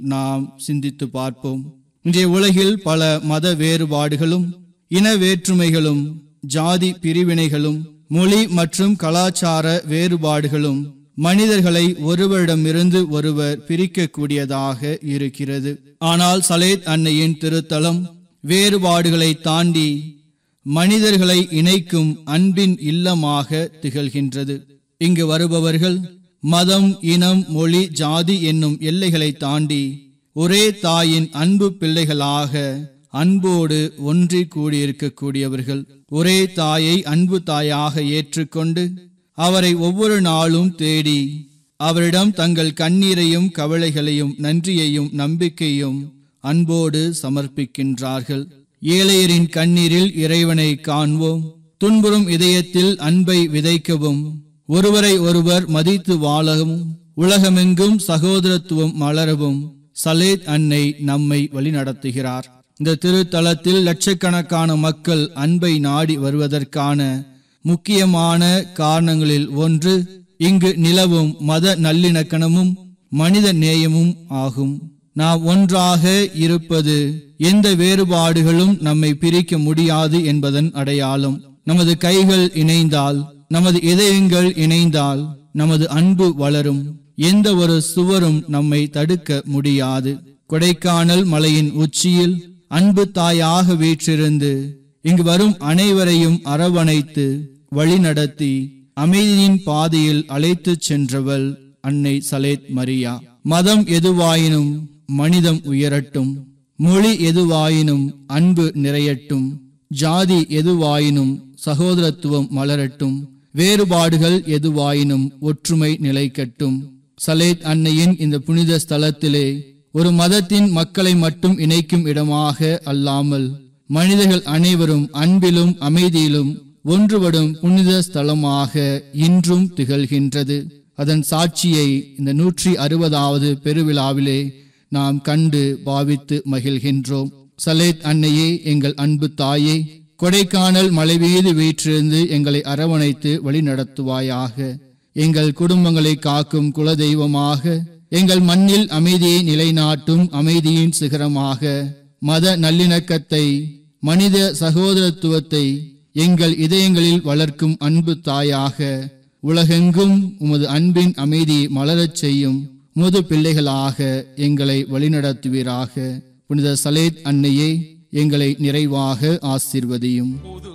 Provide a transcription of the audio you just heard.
நாம் சிந்தித்து பார்ப்போம் இன்றைய உலகில் பல மத வேறுபாடுகளும் இன வேற்றுமைகளும் ஜாதி பிரிவினைகளும் மொழி மற்றும் கலாச்சார வேறுபாடுகளும் மனிதர்களை ஒருவரிடமிருந்து ஒருவர் பிரிக்கக்கூடியதாக இருக்கிறது ஆனால் சலேத் அன்னையின் திருத்தலம் வேறுபாடுகளை தாண்டி மனிதர்களை இணைக்கும் அன்பின் இல்லமாக திகழ்கின்றது இங்கு வருபவர்கள் மதம் இனம் மொழி ஜாதி என்னும் எல்லைகளை தாண்டி ஒரே தாயின் அன்பு பிள்ளைகளாக அன்போடு ஒன்றி கூடியிருக்கக்கூடியவர்கள் ஒரே தாயை அன்பு தாயாக ஏற்றுக்கொண்டு அவரை ஒவ்வொரு நாளும் தேடி அவரிடம் தங்கள் கண்ணீரையும் கவலைகளையும் நன்றியையும் நம்பிக்கையும் அன்போடு சமர்ப்பிக்கின்றார்கள் ஏழையரின் கண்ணீரில் இறைவனை காண்போம் துன்புறும் இதயத்தில் அன்பை விதைக்கவும் ஒருவரை ஒருவர் மதித்து வாழவும் உலகமெங்கும் சகோதரத்துவம் மலரவும் சலேத் அன்னை நம்மை வழிநடத்துகிறார் இந்த திருத்தலத்தில் லட்சக்கணக்கான மக்கள் அன்பை நாடி வருவதற்கான முக்கியமான காரணங்களில் ஒன்று இங்கு நிலவும் மத நல்லிணக்கணமும் மனித நேயமும் ஆகும் நாம் ஒன்றாக இருப்பது எந்த வேறுபாடுகளும் நம்மை பிரிக்க முடியாது என்பதன் அடையாளம் நமது கைகள் இணைந்தால் நமது இதயங்கள் இணைந்தால் நமது அன்பு வளரும் எந்த ஒரு சுவரும் நம்மை தடுக்க முடியாது கொடைக்கானல் மலையின் உச்சியில் அன்பு தாயாக வீற்றிருந்து இங்கு வரும் அனைவரையும் அரவணைத்து வழிநடத்தி அமைதியின் பாதையில் அழைத்துச் சென்றவள் அன்னை சலேத் மரியா மதம் எதுவாயினும் மனிதம் உயரட்டும் மொழி எதுவாயினும் அன்பு நிறையட்டும் ஜாதி எதுவாயினும் சகோதரத்துவம் மலரட்டும் வேறுபாடுகள் எதுவாயினும் ஒற்றுமை நிலைக்கட்டும் சலேத் அன்னையின் இந்த புனித ஸ்தலத்திலே ஒரு மதத்தின் மக்களை மட்டும் இணைக்கும் இடமாக அல்லாமல் மனிதர்கள் அனைவரும் அன்பிலும் அமைதியிலும் ஒன்றுபடும் புனித ஸ்தலமாக இன்றும் திகழ்கின்றது அதன் சாட்சியை இந்த நூற்றி அறுபதாவது பெருவிழாவிலே நாம் கண்டு பாவித்து மகிழ்கின்றோம் சலேத் அன்னையே எங்கள் அன்பு தாயே கொடைக்கானல் மலை மீது வீற்றிருந்து எங்களை அரவணைத்து வழிநடத்துவாயாக எங்கள் குடும்பங்களை காக்கும் குலதெய்வமாக எங்கள் மண்ணில் அமைதியை நிலைநாட்டும் அமைதியின் சிகரமாக மத நல்லிணக்கத்தை மனித சகோதரத்துவத்தை எங்கள் இதயங்களில் வளர்க்கும் அன்பு தாயாக உலகெங்கும் உமது அன்பின் அமைதியை மலரச் செய்யும் முது பிள்ளைகளாக எங்களை வழிநடத்துவீராக புனித சலேத் அன்னையே எங்களை நிறைவாக ஆசிர்வதியும்